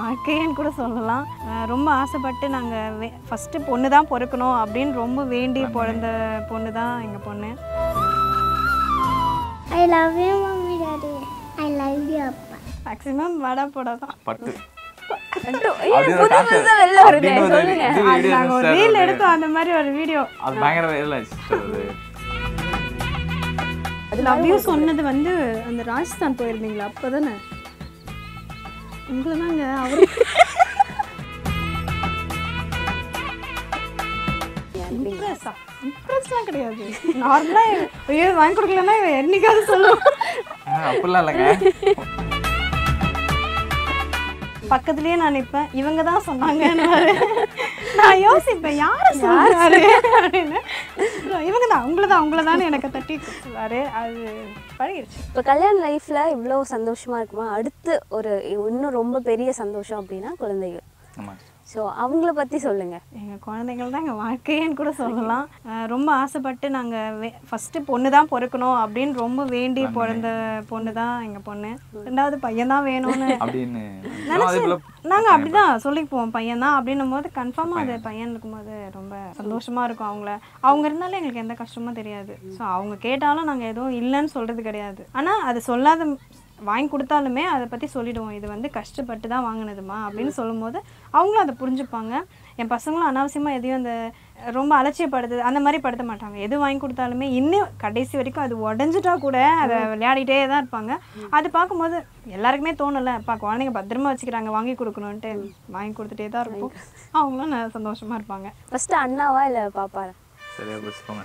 வாழ்க்கைன்னு கூட சொல்லலாம் அஹ் ரொம்ப ஆசைப்பட்டு நாங்கள் ஃபஸ்ட்டு பொண்ணு தான் பிறக்கணும் அப்படின்னு ரொம்ப வேண்டி பிறந்த பொண்ணு தான் எங்கள் பொண்ணு I love you mummy daddy I love you அப்பா மேக்ஸிமம் வடை போட தான் பட்டு ஏன் புது புதுசா வெளில வருது சொல்லுங்க அது நாங்கள் ஒரு ரீல் எடுத்தோம் அந்த மாதிரி ஒரு வீடியோ அது பயங்கர இல்லை சிஸ்டர் அது லவ் யூ சொன்னது வந்து அந்த ராஜஸ்தான் போயிருந்தீங்களா அப்போ தானே உங்களை தாங்க அவர் இம்ப்ரெஸ்ஸா இம்ப்ரெஸ்லாம் கிடையாது நார்மலாக ஐயோ வாங்கி கொடுக்கலன்னா இவன் என்னைக்காவது சொல்லுவோம் அப்படிலாம் இல்லைங்க பக்கத்துலயே நான் நிற்பேன் இவங்க தான் சொன்னாங்கன்னு நான் யோசிப்பேன் யாரை சொல்றாரு அப்படின்னு இவங்க தான் உங்களை தான் உங்களை தான் எனக்கு தட்டி சொல்லுவாரு அது பழகிடுச்சு இப்போ கல்யாண லைஃப்ல இவ்வளோ சந்தோஷமா இருக்குமா அடுத்து ஒரு இன்னும் ரொம்ப பெரிய சந்தோஷம் அப்படின்னா குழந்தைகள் ஆமாம் ஸோ அவங்கள பத்தி சொல்லுங்க எங்கள் குழந்தைகள் தான் எங்கள் வாழ்க்கைன்னு கூட சொல்லலாம் அஹ் ரொம்ப ஆசைப்பட்டு நாங்கள் ஃபஸ்ட்டு பொண்ணு தான் பிறக்கணும் அப்படின்னு ரொம்ப வேண்டி பிறந்த பொண்ணு தான் எங்கள் பொண்ணு ரெண்டாவது பையன் தான் வேணும்னு அப்படின்னு நினச்சி அதுக்குள்ள நாங்கள் அப்படிதான் சொல்லிக்குவோம் பையன் தான் அப்படின்னும் போது கன்ஃபார்மாக அது பையன் இருக்கும்போது ரொம்ப சந்தோஷமா இருக்கும் அவங்கள அவங்க இருந்தாலும் எங்களுக்கு எந்த கஷ்டமும் தெரியாது ஸோ அவங்க கேட்டாலும் நாங்கள் எதுவும் இல்லைன்னு சொல்றது கிடையாது ஆனால் அது சொல்லாத வாங்கி கொடுத்தாலுமே அதை பற்றி சொல்லிடுவோம் இது வந்து கஷ்டப்பட்டு தான் வாங்கினதுமா அப்படின்னு சொல்லும்போது அவங்களும் அதை புரிஞ்சுப்பாங்க என் பசங்களும் அனாவசியமாக எதையும் அந்த ரொம்ப அலட்சியப்படுது அந்த மாதிரி படுத்த மாட்டாங்க எது வாங்கி கொடுத்தாலுமே இன்னும் கடைசி வரைக்கும் அது உடஞ்சிட்டா கூட அதை விளையாடிட்டே தான் இருப்பாங்க அது பார்க்கும்போது எல்லாருக்குமே தோணல அப்பா குழந்தைங்க பத்திரமா வச்சுக்கிறாங்க வாங்கி கொடுக்கணுன்ட்டு வாங்கி கொடுத்துட்டே தான் இருப்போம் அவங்களும் ந- சந்தோஷமா இருப்பாங்க ஃபர்ஸ்ட் அண்ணாவா இல்லை பாப்பாரா சரியா வச்சுக்கோங்க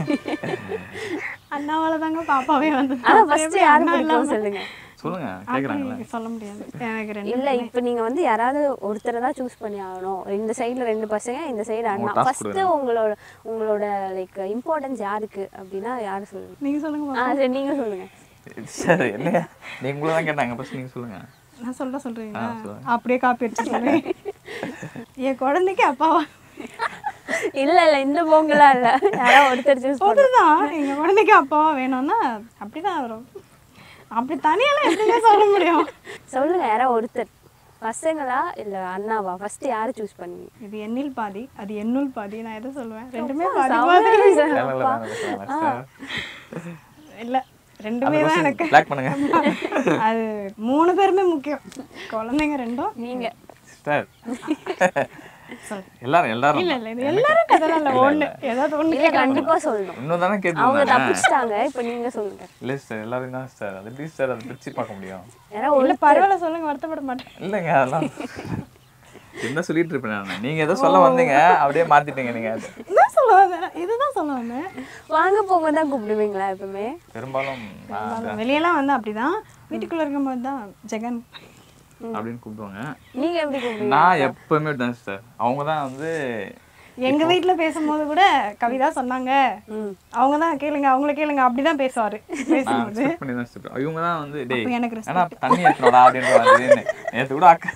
அண்ணாவால தாங்க பாப்பாவே வந்து ஆனா ஃபர்ஸ்ட் யாரு பிடிக்கும் சொல்லுங்க சொல்லுங்க கேட்குறாங்களே சொல்ல முடியாது எனக்கு ரெண்டு இல்ல இப்போ நீங்க வந்து யாராவது ஒருத்தரை தான் சூஸ் பண்ணி ஆகணும் இந்த சைடுல ரெண்டு பசங்க இந்த சைடு அண்ணா task ஃபர்ஸ்ட் உங்களோட உங்களோட லைக் இம்பார்ட்டன்ஸ் யாருக்கு அப்படின்னா யாரு சொல்லுங்க நீங்க சொல்லுங்க ஆ சரி நீங்க சொல்லுங்க சரி இல்லையா நீ உங்களை தான் கேட்டாங்க ஃபர்ஸ்ட் நீங்கள் சொல்லுங்க நான் சொல்ல சொல்றீங்களா ஆ, சொல்லுங்க. அப்படியே காப்பி அடிச்சு சொல்றேன் என் குழந்தைக்கு அப்பாவா இல்ல இல்ல இந்த பொங்கலா இல்ல யாராவது ஒருத்தர் சூஸ் பண்ணு அதுதான் எங்க குழந்தைக்கு அப்பாவா வேணும்னா அப்படிதான் வரும் அப்படி தனியெல்லாம் எப்படிங்க சொல்ல முடியும் சொல்லுங்க யாராவது ஒருத்தர் பசங்களா இல்ல அண்ணாவா ஃபர்ஸ்ட் யாரை சூஸ் பண்ணி இது எண்ணில் பாதி அது எண்ணுள் பாதி நான் எதை சொல்லுவேன் ரெண்டுமே அப்பா, பாதி செமையா பாதி இருக்கு. வேலை இல்லை, வேலை இல்லை, வேலை இல்லை. இல்ல ரெண்டுமே தான் எனக்கு பிளாக் பண்ணுங்க அது மூணு பேருமே முக்கியம் குழந்தைங்க ரெண்டும் நீங்க சிஸ்டர் சொல்லு. எல்லாரும் எல்லாரும் இல்ல இல்ல இது எல்லாரும் கதெல்லாம் இல்ல ஒண்ணு ஏதாவது ஒண்ணு இல்ல கண்டிப்பா சொல்லணும் இன்னும் தானே அவங்க கேட்டு தப்பிச்சிட்டாங்க இப்ப நீங்க சொல்லுங்க இல்லை சிஸ்டர் எல்லாரும் தான் சிஸ்டர் அது எப்படி சிஸ்டர் அதை பிரிச்சு பார்க்க முடியும் யாராவது இல்ல பரவாயில்ல சொல்லுங்க வருத்தப்பட மாட்டேன் இல்லைங்க அதெல்லாம் என்ன சொல்லிட்டு இருப்பேன் நான் நீங்க ஏதோ சொல்ல வந்தீங்க அப்படியே மாத்திட்டீங்க நீங்க அது என்ன சொல்ல வந்தேன் இதுதான் சொல்ல வந்தேன் வாங்க போங்க தான் கூப்பிடுவீங்களா எப்பவுமே பெரும்பாலும் நான் பெரும்பாலும் வெளியெல்லாம் வந்து அப்படிதான் வீட்டுக்குள்ள இருக்கும்போது தான் ஜெகன் அப்படின்னு கூப்பிடுவாங்க நீங்க எப்படி கூப்பிடுவீங்க நான் எப்பவுமே தான் சிஸ்டர் அவங்க தான் வந்து எங்க வீட்ல பேசும்போது கூட கவிதா சொன்னாங்க அவங்க தான் கேளுங்க அவங்கள கேளுங்க அப்படிதான் பேசுவாரு நான் பேசும்போது expect பண்ணி தான் சிஸ்டர் இவங்க தான் வந்து டேய் அப்ப எனக்கு ஏன்னா தண்ணி ஏற்றணும்டா அப்படின்ற மாதிரி நேற்று கூட அக்கா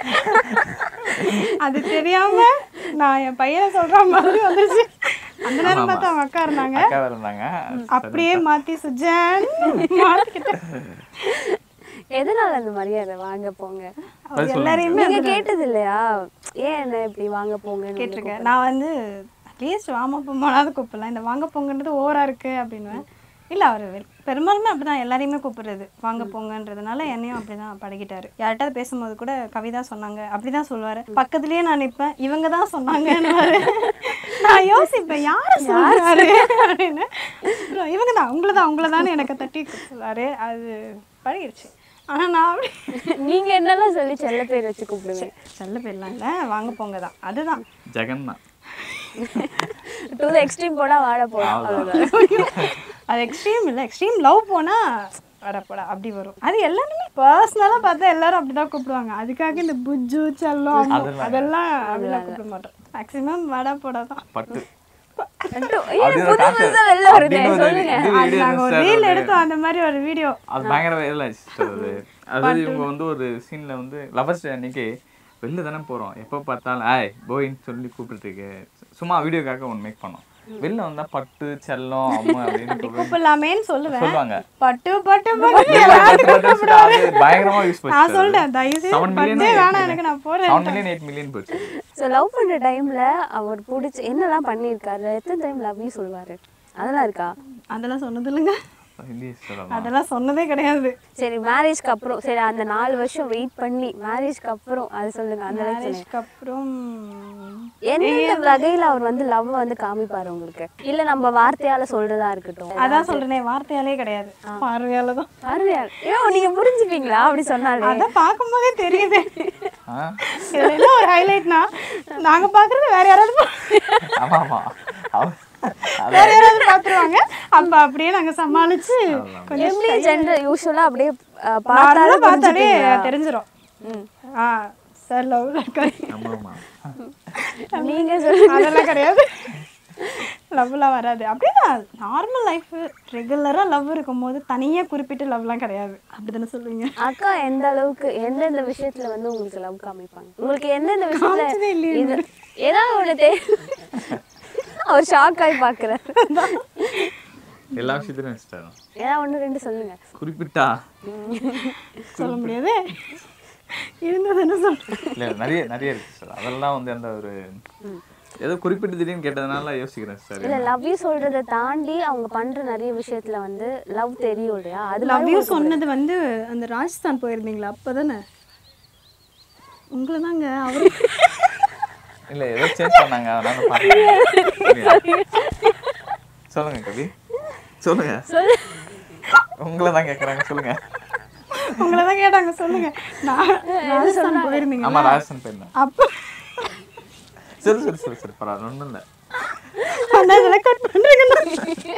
அது தெரியாம நான் என் பையனை சொல்ற மாதிரி வந்துருச்சு அந்த நேரம் பார்த்து அவங்க அக்கா இருந்தாங்க அக்கா வேற இருந்தாங்க அப்படியே மாத்தி சுஜன் மாத்திக்கிட்டேன் எதனால அந்த மரியாதை வாங்க போங்க அவங்க எல்லாரையுமே நீங்க கேட்டது இல்லையா ஏன் என்ன இப்படி வாங்க போங்க கேட்டிருக்கேன் நான் வந்து அட்லீஸ்ட் வாமா போமானாவது கூப்பிடலாம் இந்த வாங்க போங்கன்றது ஓவரா இருக்கு அப்படின்னுவேன் இல்ல அவர் பெரும்பாலுமே அப்படிதான் எல்லாரையுமே கூப்பிடுறது வாங்க போங்கன்றதுனால என்னையும் அப்படிதான் பழகிட்டாரு யார்கிட்டயாவது பேசும்போது கூட கவிதா சொன்னாங்க அப்படிதான் சொல்லுவாரு பக்கத்துலயே நான் நிப்பேன் இவங்க தான் சொன்னாங்கன்னு நான் யோசிப்பேன் யாரை சொல்றாரு அப்படின்னு அப்புறம் இவங்க தான் உங்களை தான் உங்களை தான் எனக்கு தட்டி சொல்லுவாரு அது பழகிடுச்சு ஆனா நான் அப்படி நீங்க என்னெல்லாம் சொல்லி செல்ல பேர் வச்சு கூப்பிடுவீங்க செல்ல போயிடலாம் இல்லை வாங்க போங்க தான் அதுதான் ஜெகன் தான் டூ த எக்ஸ்ட்ரீம் போனா வாட போலாம் அவ்வளவுதான் அது எக்ஸ்ட்ரீம் இல்லை எக்ஸ்ட்ரீம் லவ் போனா வரப்படா அப்படி வரும் அது எல்லாருமே பர்சனலாக பார்த்தா எல்லாரும் அப்படிதான் கூப்பிடுவாங்க அதுக்காக இந்த புஜ்ஜு செல்லம் அம்மு, அதெல்லாம் அதெல்லாம் அப்படிலாம் கூப்பிட மாட்டோம் மேக்ஸிமம் வடை போடா தான் பட்டு ஏன் அப்படி ஒரு புது concept. புதுசா வெளில வருது அப்படின்னு ஒரு சொல்லுங்க இது அது video நாங்கள் ஒரு sister ரீல் அது. எடுத்தோம் அந்த மாதிரி ஒரு வீடியோ அது பயங்கர இல்லை சிஸ்டர் அது அதாவது இவங்க வந்து ஒரு சீன்ல வந்து லவர்ஸ் டே அன்னைக்கு வெளில தானே போறோம் எப்போ பார்த்தாலும் ஆய் போயின்னு சொல்லி கூப்பிட்டுருக்கு சும்மா வீடியோக்காக ஒன்று மேக் பண்ணோம் வெளில வந்தா பட்டு செல்லம் அம்மா அப்படின்னு சொல்லுவாங்க கூப்பிடலாமேன்னு சொல்லுவேன் சொல்லுவாங்க பட்டு பட்டு பட்டு வெளில பட்டு பட்டு வச்சுட்டு அது பயங்கரமா யூஸ் நான் சொல்லிட்டேன் தயவு செய்து செவன் பட்டே மில்லியன் வேணாம் எனக்கு நான் போறேன் செவன் மில்லியன் எயிட் மில்லியன் போச்சு ஸோ லவ் பண்ற டைம்ல அவர் பிடிச்சி என்னெல்லாம் பண்ணியிருக்காரு எத்தனை டைம் லவ் யூ சொல்லுவாரு அதெல்லாம் இருக்கா அதெல்லாம் சொன்னது இல்லைங்க ஹிந்தி சொல்லலாம் அதெல்லாம் சொன்னதே கிடையாது சரி மேரேஜ்க்கு அப்புறம் சரி அந்த நாலு வருஷம் வெயிட் பண்ணி மேரேஜ்க்கு அப்புறம் அது சொல்லுங்க அந்த அளவுக்கு சொல்லுங்க. மேரேஜ்க்கு அப்புறம் எந்தெந்த வகையில அவர் வந்து லவ் வந்து காமிப்பாரு உங்களுக்கு இல்ல நம்ம வார்த்தையால சொல்றதா இருக்கட்டும் அதான் சொல்றேனே வார்த்தையாலே கிடையாது பார்வையால தான் பார்வையால் ஏ நீங்க புரிஞ்சுப்பீங்களா அப்படி சொன்னாலே அதான் பார்க்கும்போதே தெரியுது ஆ இதுல என்ன ஒரு ஹைலைட்னா நாங்க பாக்குறது வேற யாராவது பா- ஆமா ஆமா அவ- வேற யாராவது பாத்துருவாங்க அப்ப அப்படியே நாங்க சமாளிச்சு கொஞ்சம் எப்படி ஜென்ரல் யூஸ்வலா அப்படியே அஹ், நார்மலா பார்த்தாலே பார்த்தாலே புரிஞ்சுப்பீங்களா? தெரிஞ்சிரும் ம். ஆ சார் லவ்ல இருக்காரு ஆமா ஆமா நீங்க சொல்லுங்க அதெல்லாம் கிடையாது லவ்லாம் வராது அப்படிதான் நார்மல் லைஃப் ரெகுலரா லவ் இருக்கும்போது தனியா குறிப்பிட்டு லவ்லாம் கிடையாது அப்படிதானே சொல்லுவீங்க அக்கா எந்த அளவுக்கு எந்தெந்த விஷயத்துல வந்து உங்களுக்கு லவ் காமிப்பாங்க உங்களுக்கு எந்தெந்த காமிச்சதே விஷயத்துல இல்லையே. இது ஏதாவது ஒண்ணு தே அவர் ஷாக் ஆகி பாக்குறாரு எல்லா விஷயத்துலையும் வச்சுட்டாரு ஏதாவது ஒண்ணு ரெண்டு சொல்லுங்க குறிப்பிட்டா சொல்ல முடியாது இருந்தது என்ன சொல்றேன் இல்ல நிறைய நிறைய இருக்கு சார் அதெல்லாம் வந்து அந்த ஒரு ஏதோ குறிப்பிட்டு திடீர்னு கேட்டதுனால யோசிக்கிறேன் சார் இல்ல லவ் யூ சொல்றதை தாண்டி அவங்க பண்ற நிறைய விஷயத்துல வந்து லவ் தெரியும் இல்லையா அது லவ் யூ சொன்னது வந்து அந்த ராஜஸ்தான் போயிருந்தீங்களா அப்பதானே உங்களை தாங்க அவரு இல்ல ஏதோ சேஞ்ச் பண்ணாங்க அதனால பார்த்தேன் சொல்லுங்க கவி சொல்லுங்க உங்களை தான் கேக்குறாங்க சொல்லுங்க உங்களை தான் கேட்டாங்க சொல்லுங்க நான் ராஜஸ்தான் போயிருந்தீங்க ஆமா ராஜஸ்தான் போயிருந்தேன் அப்போ சரி சரி சரி சரி பரவாயில்ல ஒன்றும் இல்லை அந்த இதெல்லாம் கட் பண்றீங்க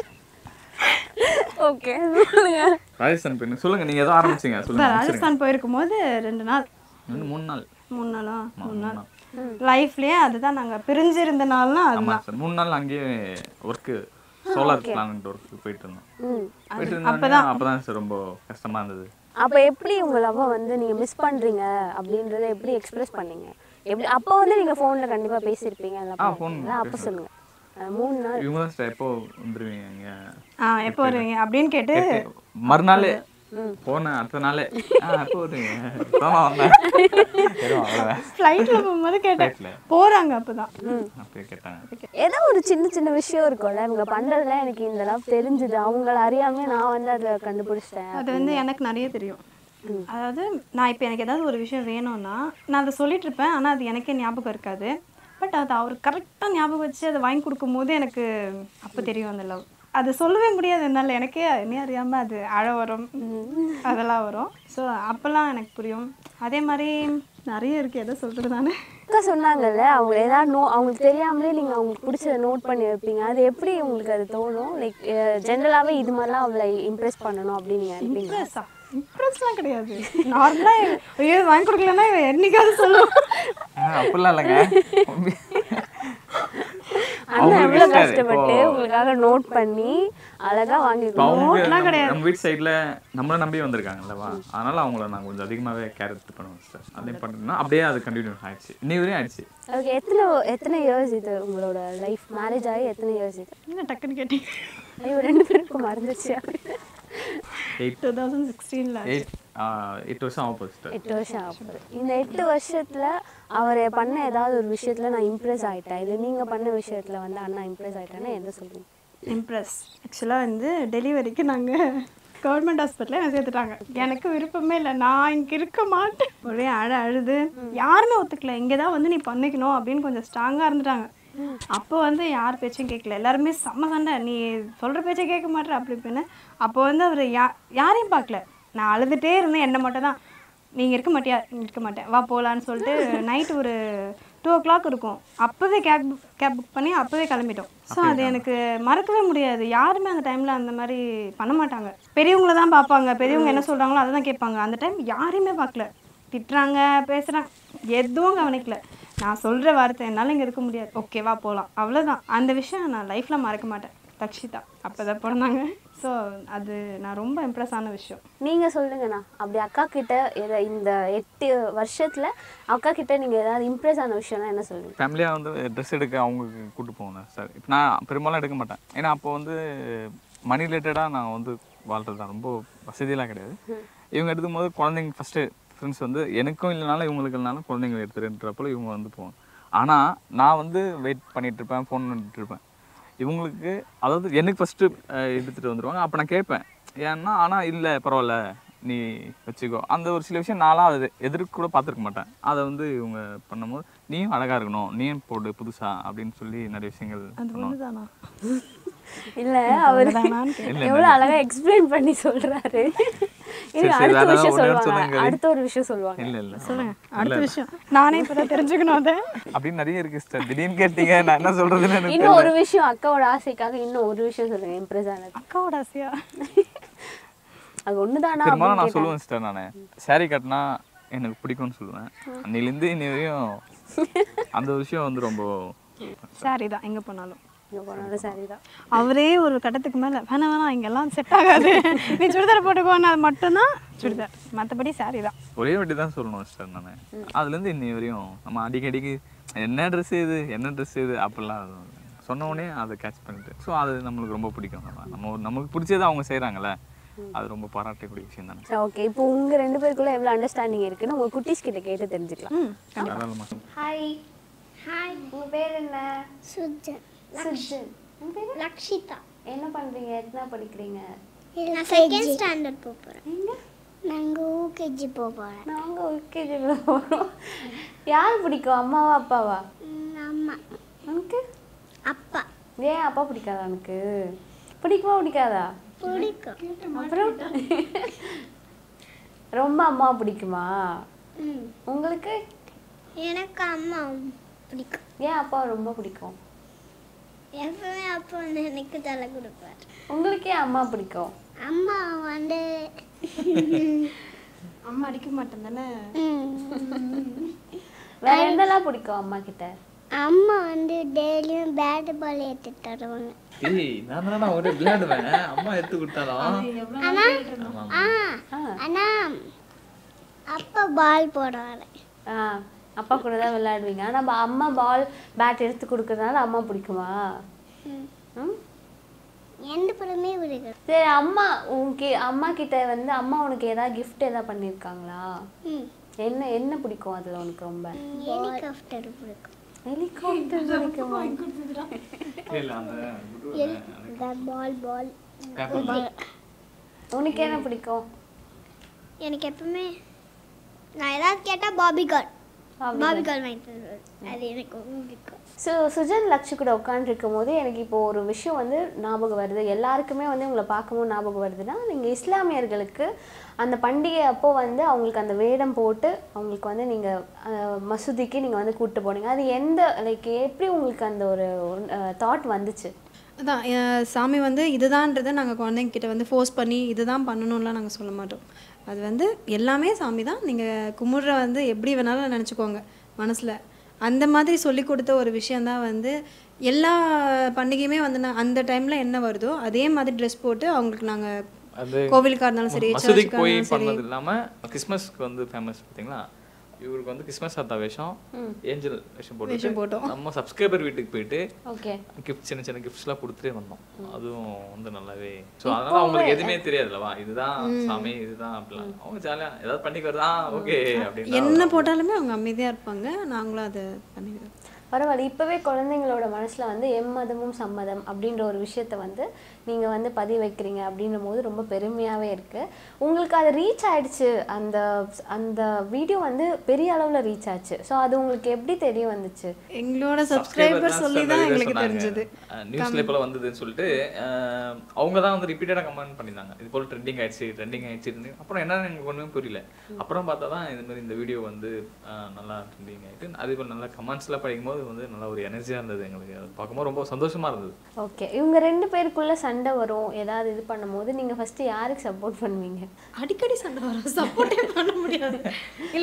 ஓகே சொல்லுங்க ராஜஸ்தான் போயிருந்தேன் சொல்லுங்க நீங்க ஏதோ ஆரம்பிச்சீங்க சொல்லுங்க முடிச்சிருங்க. ராஜஸ்தான் போயிருக்கும் போது ரெண்டு நாள் இன்னும் மூணு நாள் மூணு நாளா மூணு மூணு நாள் நாள். லைஃப்லயே அதுதான் நாங்க பிரிஞ்சிருந்த நாள்னா அது ஆமா சார் மூணு நாள் அங்கேயே ஒர்க்கு சோலார் பிளானட் ஒர்க்கு போயிட்டு இருந்தோம் ம் போயிட்டு இருந்தோம் அப்பதான் சார் ரொம்ப கஷ்டமா இருந்தது அப்ப எப்படி உங்க லவ்வை வந்து நீங்க மிஸ் பண்றீங்க அப்படின்றத எப்படி எக்ஸ்பிரஸ் பண்ணீங்க எப்படி அப்போ வந்து நீங்க போன்ல கண்டிப்பா பேசியிருப்பீங்க அதெல்லாம் ஆ, phone பண்ணிருப்பீங்களா? அப்ப சொல்லுங்க அஹ் மூணு நாள் இவங்க தான் சார் எப்போ வந்துருவீங்க இங்க ஆ எப்போ வருவீங்க அப்படின்னு கேட்டு மறுநாள் போனேன் அடுத்த நாளே ஆ எப்போ வருவீங்க இப்போதான் வந்தேன் சரி அவ்வளோதான் ஃப்ளைட்ல போகும்போது கேட்டேன் ஃப்ளைட்ல போறாங்க அப்பதான் அப்படியே கேட்டாங்க ஏதோ ஒரு சின்ன சின்ன விஷயம் இருக்கும்ல இவங்க பண்றதுல எனக்கு இந்த லவ் தெரிஞ்சுது அவங்கள அறியாம நான் வந்து அதை கண்டுபிடிச்சிட்டேன் அது வந்து எனக்கு நிறைய தெரியும் அதாவது நான் இப்போ எனக்கு ஏதாவது ஒரு விஷயம் வேணும்னா நான் அதை சொல்லிட்டு இருப்பேன் ஆனால் அது எனக்கே ஞாபகம் இருக்காது பட் அது அவர் கரெக்டாக ஞாபகம் வச்சு அதை வாங்கி கொடுக்கும்போது எனக்கு அப்போ தெரியும் அந்த லவ் அது சொல்லவே முடியாது என்னால் எனக்கே என்ன அறியாமல் அது அழ வரும் அதெல்லாம் வரும் ஸோ அப்போல்லாம் எனக்கு புரியும் அதே மாதிரி நிறைய இருக்குது எதை சொல்கிறது நான் அக்கா சொன்னாங்கல்ல அவங்க ஏதாவது நோ அவங்களுக்கு தெரியாமலே நீங்க அவங்களுக்கு பிடிச்சத நோட் பண்ணி வைப்பீங்க அது எப்படி உங்களுக்கு அது தோணும் லைக் ஜென்ரலாவே இது மாதிரிலாம் அவளை இம்ப்ரெஸ் பண்ணணும் அப்படின்னு நீங்க நினைப்பீங்க இம்ப்ரெஸ்ஸா இம்ப்ரெஸ்லாம் கிடையாது நார்மலாக ஐயோ இது வாங்கி கொடுக்கலன்னா இவன் என்னைக்காவது சொல்லுவோம் ஆ, அப்படிலாம் இல்லைங்க அண்ணா அவங்களுக்கு எவ்வளவு இஷ்டம் அது. கஷ்டப்பட்டு இப்போ- உங்களுக்காக நோட் பண்ணி அழகா வாங்கி இப்போ அவங்க நோட்லாம் நம்ம- நம்ம வீட்டு சைடில் நம்மளை நம்பி வந்திருக்காங்கல்லவா அதனால அவங்கள நான் கொஞ்சம் அதிகமாகவே கேர் எடுத்து பண்ணுவேன் சார் அதையும் பண்ணுறேன்னா அப்படியே அது கண்டினியூ ஆயிடுச்சு இன்னி வரையும் ஆயிடுச்சு ஓகே எத்தனை எத்தனை இயர்ஸ் இது உங்களோட லைஃப் மேரேஜ் ஆகி எத்தனை இயர்ஸ் இது என்ன டக்குன்னு கேட்டீங்க ஐயோ ரெண்டு பேருக்கும் மறந்துச்சு எயிட் டூ தௌசண்ட் சிக்ஸ்டீனில் எயிட் எட்டு வருஷம் ஆகும் போச்சு எட்டு வருஷம் ஆகுது இந்த எட்டு வருஷத்துல அவர் பண்ண ஏதாவது ஒரு விஷயத்துல நான் இம்ப்ரெஸ் ஆயிட்டேன் இல்லை நீங்க பண்ண விஷயத்துல வந்து அண்ணா இம்ப்ரெஸ் ஆயிட்டேன்னா எந்த சொல்லுங்க இம்ப்ரெஸ் ஆக்சுவலாக வந்து டெலிவரிக்கு நாங்கள் கவர்மெண்ட் ஹாஸ்பிட்டலில் என்ன சேர்த்துட்டாங்க எனக்கு விருப்பமே இல்லை நான் இங்கே இருக்க மாட்டேன் ஒரே அழ அழுது யாருமே ஒத்துக்கல இங்கே தான் வந்து நீ பண்ணிக்கணும் அப்படின்னு கொஞ்சம் ஸ்ட்ராங்காக இருந்துட்டாங்க அப்போ வந்து யார் பேச்சும் கேட்கல எல்லாருமே செம்ம சண்டை நீ சொல்கிற பேச்சை கேட்க மாட்டேற அப்படி இப்படின்னு அப்போ வந்து அவர் யா யாரையும் பார்க்கல நான் அழுதுகிட்டே இருந்தேன் என்ன மட்டும் தான் நீங்கள் இருக்க மாட்டியா இருக்க மாட்டேன் வா போகலான்னு சொல்லிட்டு நைட் ஒரு டூ ஓ கிளாக் இருக்கும் அப்போவே கேப் கேப் புக் பண்ணி அப்போவே கிளம்பிட்டோம் ஸோ அது எனக்கு மறக்கவே முடியாது யாருமே அந்த டைமில் அந்த மாதிரி பண்ண மாட்டாங்க பெரியவங்கள தான் பார்ப்பாங்க பெரியவங்க என்ன சொல்கிறாங்களோ அதை தான் கேட்பாங்க அந்த டைம் யாரையுமே பார்க்கல திட்டுறாங்க பேசுகிறாங்க எதுவும் கவனிக்கல நான் சொல்கிற வார்த்தை என்னால் இங்கே இருக்க முடியாது ஓகேவா போகலாம் அவ்வளோதான் அந்த விஷயம் நான் லைஃப்பில் மறக்க மாட்டேன் தக்ஷிதா அப்போ தான் பிறந்தாங்க ஸோ அது நான் ரொம்ப இம்ப்ரெஸ் ஆன விஷயம் நீங்க சொல்லுங்கண்ணா அப்படி அக்கா கிட்ட எத இந்த எட்டு வருஷத்துல அக்கா கிட்ட நீங்க ஏதாவது இம்ப்ரெஸ் ஆன விஷயம்னா என்ன சொல்லுங்க ஃபேமிலியாக வந்து ட்ரெஸ் எடுக்க அவங்களுக்கு கூட்டு போவேன் சார் இப்போ நான் பெரும்பாலும் எடுக்க மாட்டேன் ஏன்னா அப்போ வந்து மணி ரிலேட்டடாக நான் வந்து வாழ்றது தான் ரொம்ப வசதியெல்லாம் கிடையாது இவங்க எடுக்கும்போது குழந்தைங்க ஃபஸ்ட்டு ஃப்ரெண்ட்ஸ் வந்து எனக்கும் இல்லைனாலும் இவங்களுக்கு இல்லைனாலும் குழந்தைங்க எடுத்துருன்றப்போ இவங்க வந்து போவாங்க ஆனால் நான் வந்து வெயிட் பண்ணிட்டு இருப்பேன் ஃபோன் பண்ணிட்டு இருப்பேன் இவங்களுக்கு அதாவது எனக்கு ஃபஸ்ட்டு எடுத்துகிட்டு வந்துடுவாங்க அப்போ நான் கேட்பேன் ஏன்னா ஆனால் இல்லை பரவாயில்ல நீ வச்சுக்கோ அந்த ஒரு சில விஷயம் நான்லாம் அது எதிர்க்க கூட பார்த்துருக்க மாட்டேன் அதை வந்து இவங்க பண்ணும்போது நீயும் அழகாக இருக்கணும் நீயும் போடு புதுசா அப்படின்னு சொல்லி நிறைய விஷயங்கள் பண்ணுவாங்க தானா இல்ல அவர் எவ்வளவு அழகா எக்ஸ்பிளைன் பண்ணி சொல்றாரு சரி, இருங்க, சரி, அடுத்த வேற விஷயம் ஏதாவது ஒண்ணு சொல்லுவாங்க சொல்லுங்க. அடுத்த ஒரு விஷயம் சொல்லுவாங்க இல்லை இல்லை சொல்லுங்க அடுத்த விஷயம் நானே இப்போ தான் தெரிஞ்சுக்கணும் அதை அப்படின்னு நிறைய இருக்கு சிஸ்டர் திடீர்னு கேட்டீங்க நான் என்ன சொல்றதுன்னு எனக்கு இன்னும் ஒரு விஷயம் அக்காவோட ஆசைக்காக இன்னும் ஒரு விஷயம் சொல்லுங்க இம்ப்ரெஸ் ஆனது அக்காவோட ஆசையா அது ஒண்ணுதானா பெரும்பாலும் நான் அப்படின்னு சொல்லுவேன் சிஸ்டர் நான் saree கட்டினா எனக்கு பிடிக்கும்னு சொல்லுவேன் அன்னையிலேருந்து இன்னி வரையும் அந்த ஒரு விஷயம் வந்து ரொம்ப சாரி தான் எங்கே போனாலும் இங்க போனாலும் சரிதான் அவரே ஒரு கட்டத்துக்கு மேலே வேணாம் வேணாம் இங்கெல்லாம் செட் ஆகாது நீ சுடிதார் போட்டுக்கோன்னு அது மட்டும்தான் சுடிதார் மற்றபடி சாரி தான் ஒரே வாட்டி தான் சொல்லணும் சிஸ்டர் நான் அதுலேருந்து இன்னி வரையும் நம்ம அடிக்கடிக்கு என்ன ட்ரெஸ் இது என்ன ட்ரெஸ் இது அப்படிலாம் சொன்ன உடனே அதை கேட்ச் பண்ணிட்டு ஸோ அது நம்மளுக்கு ரொம்ப பிடிக்கும் நம்ம நம்ம ஒரு- நமக்கு பிடிச்சதை அவங்க செய்கிறாங்கல்ல அது ரொம்ப பாராட்டக்கூடிய விஷயம் தானே ஓகே இப்போ உங்க ரெண்டு பேருக்குள்ள எவ்வளவு அண்டர்ஸ்டாண்டிங் இருக்குன்னு உங்க குட்டீஸ் கிட்ட கேட்டு தெரிஞ்சுக்கலாம் தாராளமாக ஹாய் ஹாய் உங்க பேர் என்ன சுஜன் சுஜன் உங்க பேர் லக்ஷிதா என்ன பண்றீங்க எத்தனை படிக்கிறீங்க நான் செகண்ட் ஸ்டாண்டர்ட் போக போகிறேன் எங்க நாங்கள் யூகேஜி போக போகிறேன் நாங்க ஓகே போறோம் யார் பிடிக்கும் அம்மாவா அப்பாவா அம்மா உனக்கு அப்பா ஏன் அப்பா பிடிக்காதா உனக்கு பிடிக்குமா பிடிக்காதா பிடிக்கும் அப்புறம் ரொம்ப அம்மா பிடிக்குமா ம் உங்களுக்கு எனக்கு அம்மா பிடிக்கும் ஏன் அப்பா ரொம்ப பிடிக்கும் எப்பவுமே அப்பா வந்து எனக்கு தலை கொடுப்பார் உங்களுக்கு ஏன் அம்மா பிடிக்கும் அம்மா வந்து அம்மா அடிக்க மாட்டேன் தானே வேற என்னெல்லாம் பிடிக்கும் அம்மா கிட்ட அம்மா வந்து டெய்லியும் பேட் பால் ஏற்றி தருவாங்க ஏய் நான் தானே ஒரு விளையாடுவேன் அம்மா எடுத்து கொடுத்தாலும் ஆனா ஆ ஆனா அப்பா பால் போடுவாரு ஆ அப்பா கூட தான் விளையாடுவீங்க ஆனா பா- அம்மா பால் பேட் எடுத்து கொடுக்கறதுனால அம்மா பிடிக்குமா ம். ம் எந்த படமே பிடிக்கும் சரி அம்மா உனக்கு அம்மா கிட்ட வந்து அம்மா உனக்கு ஏதாவது கிஃப்ட் ஏதாவது பண்ணியிருக்காங்களா ம் என்ன என்ன பிடிக்கும் அதுல உனக்கு ரொம்ப ஹெலிகாப்டர் பிடிக்கும் ஹெலிகாப்டர் பிடிக்குமா இல்லை அந்த பால் பால் உனக்கு என்ன பிடிக்கும் எனக்கு எப்பவுமே நான் ஏதாவது கேட்டால் பாபி கார்ல் Barbie பாபி கார்ல் வாங்கி தருவாரு அது எனக்கு ரொம்ப பிடிக்கும் ஸோ சுஜன் லக்ஷு கூட உட்காந்துருக்கும் போது எனக்கு இப்போ ஒரு விஷயம் வந்து ஞாபகம் வருது எல்லாருக்குமே வந்து உங்களை பார்க்கும்போது ஞாபகம் வருதுன்னா நீங்கள் இஸ்லாமியர்களுக்கு அந்த பண்டிகை அப்போ வந்து அவங்களுக்கு அந்த வேடம் போட்டு அவங்களுக்கு வந்து நீங்கள் மசூதிக்கு நீங்கள் வந்து கூப்பிட்டு போனீங்க அது எந்த லைக் எப்படி உங்களுக்கு அந்த ஒரு தாட் வந்துச்சு அதான் அஹ் சாமி வந்து இதுதான்றதை நாங்கள் குழந்தைங்க கிட்ட வந்து ஃபோர்ஸ் பண்ணி இதுதான் பண்ணணும்லாம் நாங்கள் சொல்ல மாட்டோம் அது வந்து எல்லாமே சாமி தான் நீங்கள் கும்பிட்ற வந்து எப்படி வேணாலும் நினச்சிக்கோங்க மனசில் அந்த மாதிரி சொல்லி கொடுத்த ஒரு விஷயந்தான் வந்து எல்லா பண்டிகையுமே வந்து நான் அந்த டைமில் என்ன வருதோ அதே மாதிரி ட்ரெஸ் போட்டு அவங்களுக்கு நாங்கள் அது கோவிலுக்காக இருந்தாலும் சரி மசூதிக்கு சர்ச்சுக்காக போய் இருந்தாலும் சரி பண்ணது இல்லாம கிறிஸ்மஸ்க்கு வந்து ஃபேமஸ் பாத்தீங்களா இவருக்கு வந்து கிறிஸ்மஸ் தாத்தா வேஷம் ஏஞ்சல் வேஷம் போட்டு நம்ம சப்ஸ்கிரைபர் வீட்டுக்கு போயிட்டு ஓகே கிஃப்ட் சின்ன சின்ன கிஃப்ட்ஸ்லாம் கொடுத்துட்டே வந்தோம் அதுவும் வந்து நல்லாவே ஸோ அதனால அவங்களுக்கு எதுவுமே தெரியாதுல்லவா இதுதான் சாமி இதுதான் அப்படிலாம் அவங்க ஜாலியா ஏதாவது பண்ணிக்கிறதா ஓகே அப்படின்னு என்ன போட்டாலுமே அவங்க அமைதியாக இருப்பாங்க நாங்களும் அதை பண்ணிக்கிறோம் பரவாயில்ல இப்போவே குழந்தைங்களோட மனசில் வந்து எம்மதமும் சம்மதம் அப்படின்ற ஒரு விஷயத்த வந்து நீங்கள் வந்து பதிய வைக்கிறீங்க அப்படின்ற போது ரொம்ப பெருமையாகவே இருக்குது உங்களுக்கு அது ரீச் ஆயிடுச்சு அந்த அந்த வீடியோ வந்து பெரிய அளவில் ரீச் ஆச்சு ஸோ அது உங்களுக்கு எப்படி தெரிய வந்துச்சு எங்களோட சப்ஸ்கிரைபர் சொல்லி தான் எங்களுக்கு தெரிஞ்சது நியூஸ்ல இப்போல வந்ததுன்னு சொல்லிட்டு அஹ், அவங்க தான் வந்து ரிப்பீட்டடாக கமெண்ட் பண்ணியிருந்தாங்க இது போல ட்ரெண்டிங் ஆயிடுச்சு ட்ரெண்டிங் ஆயிடுச்சு trending. அப்புறம் என்னன்னு எங்களுக்கு ஒன்றுமே புரியல அப்புறம் பார்த்தா தான் இது மாதிரி இந்த வீடியோ வந்து அஹ், நல்லா ட்ரெண்டிங் ஆயிட்டு அதே போல் நல்லா கமெண்ட்ஸ்லாம் படிக்கும்போது வந்து நல்லா ஒரு எனர்ஜியாக இருந்தது எங்களுக்கு அது பார்க்கும்போது ரொம்ப சந்தோஷமா இருந்தது ஓகே இவங்க ரெண்டு பேருக்குள்ள சண்டை வரும் ஏதாவது இது பண்ணும்போது நீங்கள் ஃபஸ்ட்டு யாருக்கு சப்போர்ட் பண்ணுவீங்க அடிக்கடி சண்டை வரும் சப்போர்ட்டே பண்ண முடியாது இல்லை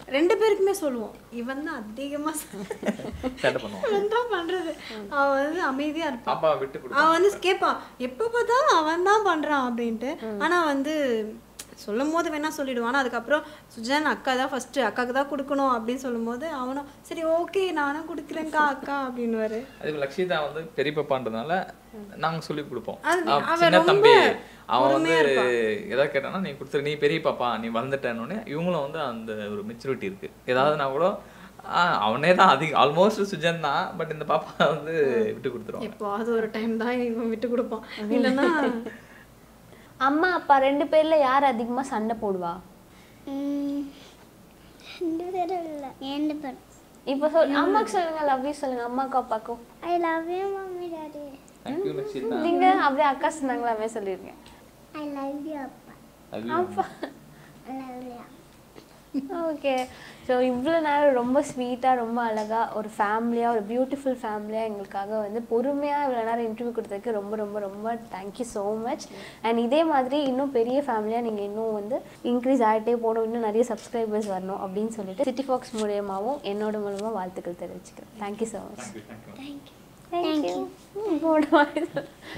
ரெண்டு பேருக்குமே சொல்லுவோம் இவன் தான் அதிகமாக சேட்டை பண்ணுவோம் இவன் தான் பண்ணுறது அவன் வந்து அமைதியாக இருப்பான் பாப்பா விட்டு கொடு அவன் வந்து கேட்பான் எப்போ பார்த்தாலும் அவன் தான் பண்ணுறான் அப்படின்ட்டு ஆனால் வந்து சொல்லும் போது வேணா சொல்லிடுவான் ஆனா அதுக்கப்புறம் சுஜன் அக்கா தான் ஃபர்ஸ்ட் அக்காக்கு தான் கொடுக்கணும் அப்படின்னு சொல்லும்போது அவனும் சரி ஓகே நானும் கொடுக்குறேன்க்கா அக்கா அப்படின்னுவாரு அதே போல லக்ஷிதா வந்து பெரிய பாப்பான்றதுனால நாங்க சொல்லி கொடுப்போம் அது அவ அவ சின்ன ரொம்ப தம்பி அவன் வந்து பொறுமையா ஏதாவது கேட்டானா நீ கொடுத்துரு நீ பெரிய பாப்பா நீ வளர்ந்துட்டேன்னு இவங்களும் வந்து அந்த ஒரு மெச்சூரிட்டி இருக்கு ஏதாவதுனா கூட ஆஹ் அவனே தான் அதிகம் ஆல்மோஸ்ட் சுஜன் தான் பட் இந்த பாப்பா வந்து விட்டு கொடுத்துருவாங்க எப்போவாவது ஒரு டைம் தான் இவன் விட்டு கொடுப்பான் இல்லைன்னா அம்மா அப்பா ரெண்டு பேர்ல யார் அதிகமா சண்டை போடுவா ம், ரெண்டு பேரும் இல்லை ரெண்டு பேரும் இப்போ சொல் அம்மாக்கு சொல்லுங்க லவ் யூ சொல்லுங்க அம்மாக்கும் அப்பாக்கும் I love you mummy daddy thank you Lakshitha நீங்க அப்படியே அக்கா சொன்னாங்களாமே சொல்லிருங்க ஐ லவ் யூ அப்பா அப்பா I love you okay so இவ்வளோ நேரம் ரொம்ப ஸ்வீட்டாக ரொம்ப அழகாக ஒரு ஃபேமிலியாக ஒரு பியூட்டிஃபுல் ஃபேமிலியாக எங்களுக்காக வந்து பொறுமையாக இவ்வளோ நேரம் இன்டர்வியூ கொடுத்ததுக்கு ரொம்ப ரொம்ப ரொம்ப தேங்க்யூ ஸோ மச் அண்ட் இதே மாதிரி இன்னும் பெரிய ஃபேமிலியாக நீங்கள் இன்னும் வந்து இன்க்ரீஸ் ஆகிட்டே போகணும் இன்னும் நிறைய சப்ஸ்கிரைபர்ஸ் வரணும் அப்படின்னு சொல்லிட்டு சிட்டி ஃபாக்ஸ் மூலியமாகவும் என்னோட மூலமாக வாழ்த்துக்கள் தெரிவிச்சுக்கிறேன் thank you so much thank you thank you thank you thank you போட